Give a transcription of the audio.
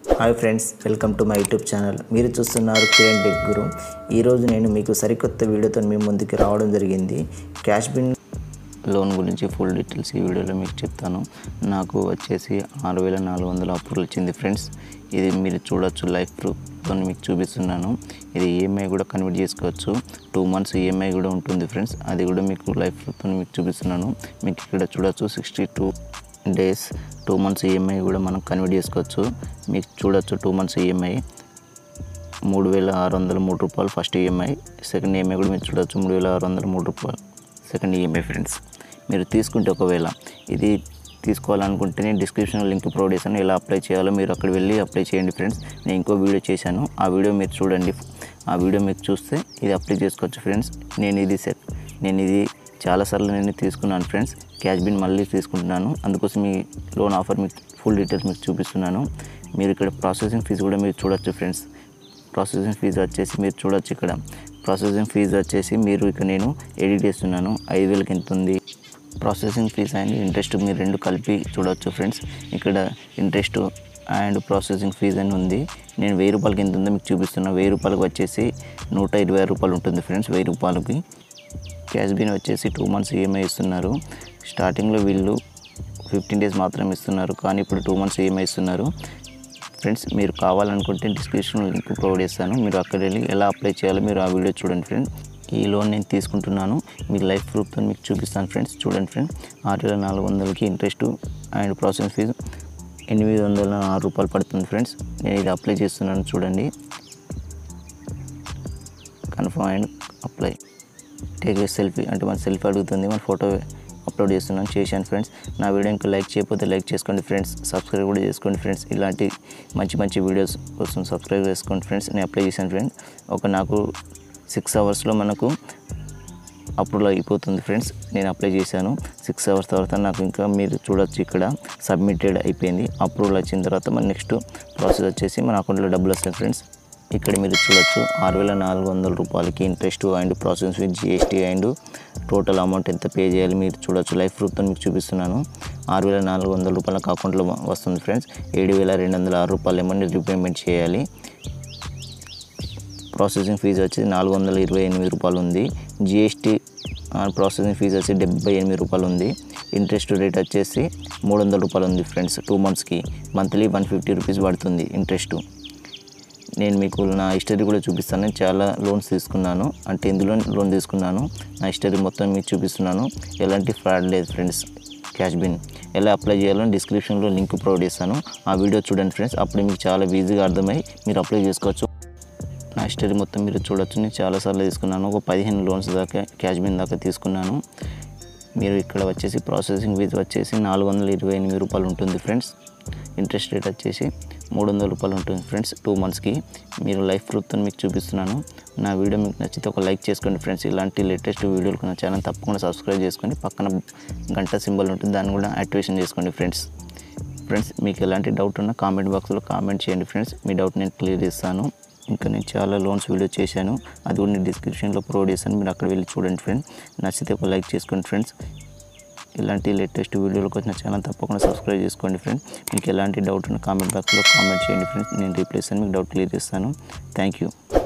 hi friends welcome to my YouTube channel మీరు చూస్తున్నారు Kiran tech గురు ఈరోజు నేను మీకు సరికొత్త వీడియోతో మీ ముందుకు రావడం జరిగింది క్యాష్ బిన్ లోన్ గురించి ఫుల్ డీటెయిల్స్ ఈ వీడియోలో మీకు చెప్తాను నాకు వచ్చేసి ఆరు వేల నాలుగు వందల అప్రూవల్ వచ్చింది ఫ్రెండ్స్ ఇది మీరు చూడొచ్చు లైఫ్ ప్రూఫ్తో మీకు చూపిస్తున్నాను ఇది ఈఎంఐ కూడా కన్వర్ట్ చేసుకోవచ్చు టూ మంత్స్ ఈఎంఐ కూడా ఉంటుంది ఫ్రెండ్స్ అది కూడా మీకు లైఫ్ ప్రూఫ్తో మీకు చూపిస్తున్నాను మీకు ఇక్కడ చూడొచ్చు sixty two days two months EMI కూడా మనం కన్వర్ట్ చేసుకోవచ్చు మీకు చూడొచ్చు టూ మంత్స్ ఈఎంఐ మూడు వేల ఆరు వందల మూడు రూపాయలు ఫస్ట్ ఈఎంఐ సెకండ్ ఈఎంఐ కూడా మీరు చూడొచ్చు మూడు వేల ఆరు వందల మూడు రూపాయలు సెకండ్ ఈఎంఐ ఫ్రెండ్స్ మీరు తీసుకుంటే ఒకవేళ ఇది తీసుకోవాలనుకుంటే నేను డిస్క్రిప్షన్లో లింక్ ప్రొవైడ్ చేశాను ఎలా అప్లై చేయాలో మీరు అక్కడ వెళ్ళి అప్లై చేయండి ఫ్రెండ్స్ నేను ఇంకో వీడియో చేశాను ఆ వీడియో మీరు చూడండి ఆ వీడియో మీరు చూస్తే ఇది అప్లై చేసుకోవచ్చు ఫ్రెండ్స్ నేను ఇది సెట్ నేను ఇది చాలాసార్లు నేను తీసుకున్నాను ఫ్రెండ్స్ క్యాష్ బిన్ మళ్ళీ తీసుకుంటున్నాను అందుకోసం మీ లోన్ ఆఫర్ మీకు ఫుల్ డీటెయిల్స్ మీకు చూపిస్తున్నాను మీరు ఇక్కడ ప్రాసెసింగ్ ఫీజు కూడా మీరు చూడొచ్చు ఫ్రెండ్స్ ప్రాసెసింగ్ ఫీజు వచ్చేసి మీరు చూడొచ్చు ఇక్కడ ప్రాసెసింగ్ ఫీజు వచ్చేసి మీరు ఇక్కడ నేను ఎడిట్ చేస్తున్నాను ఐదు వేలకి ఎంత ఉంది ప్రాసెసింగ్ ఫీజ్ అండ్ ఇంట్రెస్ట్ మీరు రెండు కలిపి చూడొచ్చు ఫ్రెండ్స్ ఇక్కడ ఇంట్రెస్ట్ అండ్ ప్రాసెసింగ్ ఫీజ్ అని ఉంది నేను వెయ్యి రూపాయలకి ఎంత ఉందో మీకు చూపిస్తున్నా వెయ్యి రూపాయలకి వచ్చేసి నూట ఇరవై రూపాయలు ఉంటుంది ఫ్రెండ్స్ వెయ్యి రూపాయలకి క్యాష్ బిన్ వచ్చేసి టూ మంత్స్ ఈఎంఐ ఇస్తున్నారు స్టార్టింగ్లో వీళ్ళు ఫిఫ్టీన్ డేస్ మాత్రం ఇస్తున్నారు కానీ ఇప్పుడు టూ మంత్స్ ఈఎంఐ ఇస్తున్నారు ఫ్రెండ్స్ మీరు కావాలనుకుంటే డిస్క్రిప్షన్లో లింక్ ప్రొవైడ్ చేస్తాను మీరు అక్కడ వెళ్ళి ఎలా అప్లై చేయాలో మీరు ఆ వీడియో చూడండి ఫ్రెండ్స్ ఈ లోన్ నేను తీసుకుంటున్నాను మీకు లైఫ్ ప్రూఫ్తో మీకు చూపిస్తాను ఫ్రెండ్స్ చూడండి ఫ్రెండ్స్ ఆరు వేల నాలుగు వందలకి ఇంట్రెస్ట్ అండ్ ప్రాసెస్ ఫీజు ఎనిమిది వందల ఆరు రూపాయలు పడుతుంది ఫ్రెండ్స్ నేను ఇది అప్లై చేస్తున్నాను చూడండి confirm and apply take a selfie అంటే మన సెల్ఫీ అడుగుతుంది మన ఫోటో అప్లోడ్ చేస్తున్నాను చేశాను ఫ్రెండ్స్ నా వీడియో ఇంకా లైక్ చేయకపోతే లైక్ చేసుకోండి ఫ్రెండ్స్ సబ్స్క్రైబ్ కూడా చేసుకోండి ఫ్రెండ్స్ ఇలాంటి మంచి మంచి వీడియోస్ కోసం సబ్స్క్రైబ్ చేసుకోండి ఫ్రెండ్స్ నేను అప్లై చేశాను ఫ్రెండ్స్ ఒక నాకు సిక్స్ అవర్స్లో మనకు అప్రూవల్ అయిపోతుంది ఫ్రెండ్స్ నేను అప్లై చేశాను సిక్స్ అవర్స్ తర్వాత నాకు ఇంకా మీరు చూడొచ్చు ఇక్కడ సబ్మిటెడ్ అయిపోయింది అప్రూవల్ వచ్చిన తర్వాత మన నెక్స్ట్ ప్రాసెస్ వచ్చేసి మన అకౌంట్లో డబ్బులు వస్తాయి ఫ్రెండ్స్ ఇక్కడ మీరు చూడొచ్చు ఆరు వేల నాలుగు వందల రూపాయలకి interest and process fee GST and total amount ఎంత పే చేయాలి మీరు చూడొచ్చు లైఫ్ ప్రూఫ్తో మీకు చూపిస్తున్నాను ఆరు వేల నాలుగు వందల రూపాయలకు అకౌంట్లో వస్తుంది ఫ్రెండ్స్ ఏడు వేల రెండు వందల ఆరు రూపాయలు ఏమన్నా రీపేమెంట్ చేయాలి ప్రాసెసింగ్ ఫీజు వచ్చి నాలుగు వందల ఇరవై ఎనిమిది రూపాయలు ఉంది జిఎస్టీ ప్రాసెసింగ్ ఫీజు వచ్చి డెబ్బై ఎనిమిది రూపాయలు ఉంది ఇంట్రెస్ట్ రేట్ వచ్చేసి మూడు వందల రూపాయలు ఉంది ఫ్రెండ్స్ టూ మంత్స్కి మంత్లీ వన్ ఫిఫ్టీ రూపీస్ పడుతుంది ఇంట్రెస్ట్ నేను మీకు నా హిస్టరీ కూడా చూపిస్తాను నేను చాలా లోన్స్ తీసుకున్నాను అంటే ఇందులో లోన్ తీసుకున్నాను నా హిస్టరీ మొత్తం మీకు చూపిస్తున్నాను ఎలాంటి ఫ్రాడ్ లేదు ఫ్రెండ్స్ క్యాష్ బిన్ ఎలా అప్లై చేయాలో డిస్క్రిప్షన్లో లింక్ ప్రొవైడ్ చేస్తాను ఆ వీడియో చూడండి ఫ్రెండ్స్ అప్పుడు మీకు చాలా ఈజీగా అర్థమై మీరు అప్లై చేసుకోవచ్చు నా హిస్టరీ మొత్తం మీరు చూడొచ్చు నేను చాలాసార్లు తీసుకున్నాను ఒక పదిహేను లోన్స్ దాకా క్యాష్ బిన్ దాకా తీసుకున్నాను మీరు ఇక్కడ వచ్చేసి ప్రాసెసింగ్ ఫీజు వచ్చేసి నాలుగు వందల ఇరవై ఎనిమిది రూపాయలు ఉంటుంది ఫ్రెండ్స్ ఇంట్రెస్ట్ రేట్ వచ్చేసి మూడు వందల రూపాయలు ఉంటుంది ఫ్రెండ్స్ టూ మంత్స్కి మీరు లైఫ్ ప్రూఫ్తో మీకు చూపిస్తున్నాను నా వీడియో మీకు నచ్చితే ఒక లైక్ చేసుకోండి ఫ్రెండ్స్ ఇలాంటి లేటెస్ట్ వీడియోలకు నా ఛానల్ తప్పకుండా సబ్స్క్రైబ్ చేసుకొని పక్కన గంట సింబల్ ఉంటుంది దాన్ని కూడా యాక్టివేషన్ చేసుకోండి ఫ్రెండ్స్ ఫ్రెండ్స్ మీకు ఎలాంటి డౌట్ ఉన్నా కామెంట్ బాక్స్లో కామెంట్ చేయండి ఫ్రెండ్స్ మీ డౌట్ నేను క్లియర్ చేస్తాను ఇంకా నేను చాలా లోన్స్ వీడియో చేశాను అది కూడా నేను డిస్క్రిప్షన్లో ప్రొవైడ్ చేశాను మీరు అక్కడ వెళ్ళి చూడండి ఫ్రెండ్స్ నచ్చితే ఒక లైక్ చేసుకోండి ఫ్రెండ్స్ ఇలాంటి లేటెస్ట్ వీడియోలకు వచ్చిన ఛానల్ తప్పకుండా సబ్స్క్రైబ్ చేసుకోండి ఫ్రెండ్స్ మీకు ఎలాంటి డౌట్ ఉన్న కామెంట్ బాక్స్లో కామెంట్ చేయండి ఫ్రెండ్స్ నేను రీప్లేస్ అని మీకు డౌట్ క్లియర్ చేస్తాను థ్యాంక్ యూ